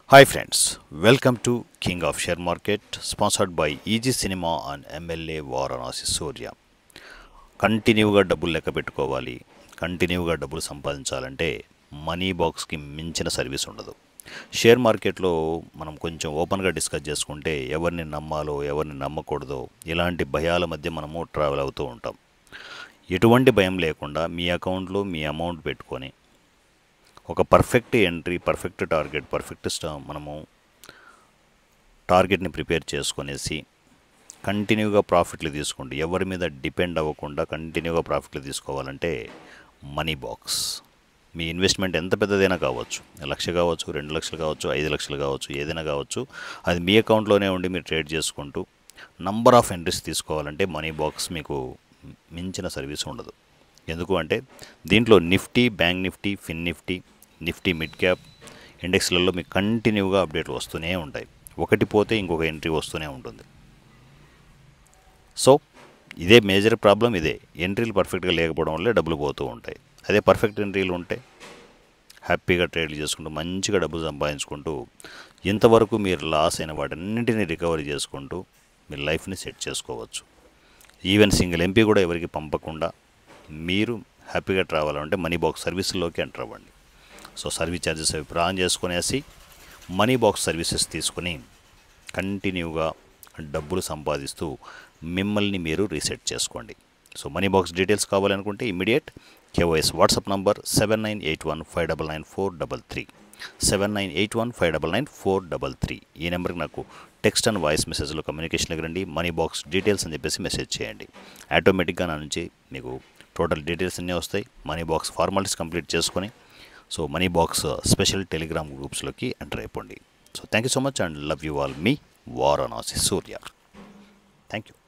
Hi friends, welcome to King of Share Market, sponsored by EG Cinema and MLA Varanasi సూర్య కంటిన్యూగా డబ్బులు లెక్క పెట్టుకోవాలి కంటిన్యూగా డబ్బులు సంపాదించాలంటే మనీ బాక్స్కి మించిన సర్వీస్ ఉండదు షేర్ మార్కెట్లో మనం కొంచెం ఓపెన్గా డిస్కస్ చేసుకుంటే ఎవరిని నమ్మాలో ఎవరిని నమ్మకూడదో ఇలాంటి భయాల మధ్య మనము ట్రావెల్ అవుతూ ఉంటాం ఎటువంటి భయం లేకుండా మీ అకౌంట్లో మీ అమౌంట్ పెట్టుకొని ఒక perfect entry perfect target perfect స్టా మనము టార్గెట్ని ప్రిపేర్ చేసుకునేసి కంటిన్యూగా ప్రాఫిట్లు తీసుకుంటూ ఎవరి మీద డిపెండ్ అవ్వకుండా కంటిన్యూగా ప్రాఫిట్లు తీసుకోవాలంటే మనీ బాక్స్ మీ ఇన్వెస్ట్మెంట్ ఎంత పెద్దదైనా కావచ్చు లక్ష కావచ్చు రెండు లక్షలు కావచ్చు ఐదు లక్షలు కావచ్చు ఏదైనా కావచ్చు అది మీ అకౌంట్లోనే ఉండి మీరు ట్రేడ్ చేసుకుంటూ నంబర్ ఆఫ్ ఎంట్రీస్ తీసుకోవాలంటే మనీ బాక్స్ మీకు మించిన సర్వీస్ ఉండదు ఎందుకు అంటే దీంట్లో Nifty bank Nifty fin Nifty Nifty mid cap ఇండెక్స్లలో మీకు కంటిన్యూగా అప్డేట్లు వస్తూనే ఉంటాయి ఒకటి పోతే ఇంకొక ఎంట్రీ వస్తూనే ఉంటుంది సో ఇదే మేజర్ ప్రాబ్లం ఇదే ఎంట్రీలు పర్ఫెక్ట్గా లేకపోవడం వల్లే డబ్బులు పోతూ ఉంటాయి అదే పర్ఫెక్ట్ ఎంట్రీలు ఉంటే హ్యాపీగా ట్రేడ్లు చేసుకుంటూ మంచిగా డబ్బులు సంపాదించుకుంటూ ఇంతవరకు మీరు లాస్ అయిన వాటన్నింటినీ రికవరీ చేసుకుంటూ మీ లైఫ్ని సెట్ చేసుకోవచ్చు ఈవెన్ సింగిల్ ఎంపీ కూడా ఎవరికి పంపకుండా మీరు హ్యాపీగా ట్రావెల్ అంటే మనీ బాక్స్ సర్వీసుల్లోకి ఎంటర్ అవ్వండి సో సర్వీస్ ఛార్జెస్ అవి ప్రాన్ చేసుకునేసి మనీ బాక్స్ సర్వీసెస్ తీసుకుని కంటిన్యూగా డబ్బులు సంపాదిస్తూ మిమ్మల్ని మీరు రీసెట్ చేసుకోండి సో మనీ బాక్స్ డీటెయిల్స్ కావాలనుకుంటే immediate KYC WhatsApp number seven nine eight one five double nine four double three seven nine eight one five double nine four double three ఈ నెంబర్కి నాకు టెక్స్ట్ అండ్ వాయిస్ మెసేజ్లో కమ్యూనికేషన్కి రండి money box details అని చెప్పేసి message చేయండి ఆటోమేటిక్గా నా నుంచి మీకు టోటల్ డీటెయిల్స్ అన్నీ వస్తాయి మనీ బాక్స్ ఫార్మాలిటీస్ కంప్లీట్ చేసుకొని so money box special Telegram గ్రూప్స్లోకి ఎంటర్ అయిపోండి so thank you so much and love you all మీ వారణాసి సూర్య థ్యాంక్ యూ